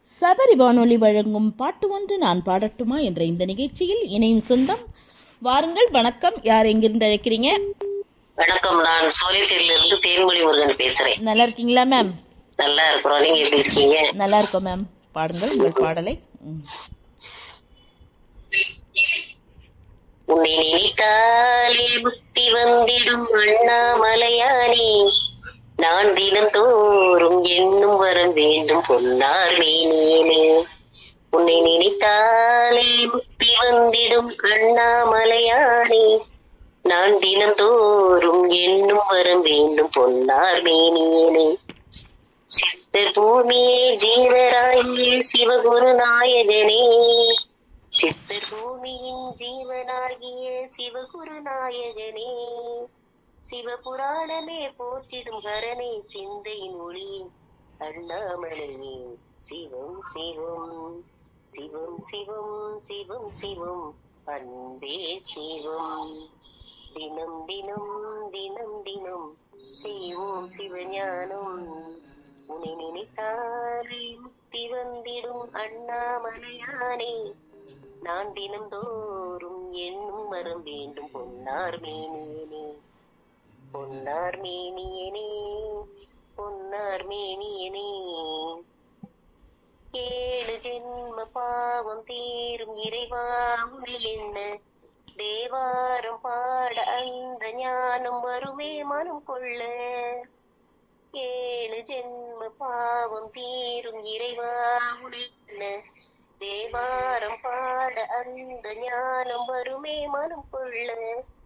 சபரி வானொலி வழங்கும் பாட்டு ஒன்று நான் பாடட்டுமா என்ற இந்த நிகழ்ச்சியில் இணையும் சொந்தம் வாருங்கள் வணக்கம் யார் எங்கிருந்து அழைக்கிறீங்க வணக்கம் நான் சோலைசேரியில இருந்து தேன்மொழி முருகன் பேசுறேன் நல்லா இருக்கீங்களா மேம் நல்லா இருக்கிறோம் நீங்க எப்படி இருக்கீங்க நல்லா இருக்கோம் மேம் பாடுங்கள் உங்கள் பாடலை ம். உன்னை நினைத்தாலே புத்தி வந்திடும் அண்ணாமலையானே நான் தினம் தோறும் எண்ணும் வரம் வேண்டும் பொன்னார் மேனியனே உன்னை நினைத்தாலே புத்தி வந்திடும் அண்ணாமலையானே நான் தினம் தோறும் எண்ணும் வரம் வேண்டும் பொன்னார் மேனியனே சித்த பூமியே ஜீவராயே சிவகுரு நாயகனே சித்தர் பூமியின் ஜீவனாகிய சிவகுரு நாயகனே சிவபுராணமே போற்றிடும் ஹரனே சிந்தையின் ஒளி அண்ணாமலையே சிவம் சிவம் சிவம் சிவம் சிவம் சிவம் அன்பே சிவம் தினம் தினம் தினம் தினம் செய்வோம் சிவஞானம் உன்னை நினைத்தாலே முக்தி வந்திடும் அண்ணாமலையானே நான் தினம் தோறும் எண்ணும் வரம் வேண்டும் பொன்னார் மேனியனே பொன்னார் மேனியனே பொன்னார் மேனியனே ஏழு ஜென்ம பாவம் தீரும் இறைவா உனை என்ன தேவாரம் பாட அந்த ஞானம் வருமே மனம் கொள்ள ஏழு ஜென்ம பாவம் தீரும் இறைவா உனை என்ன தேவாரம் பாட அந்த ஞானம் வருமே மனம் கொள்ள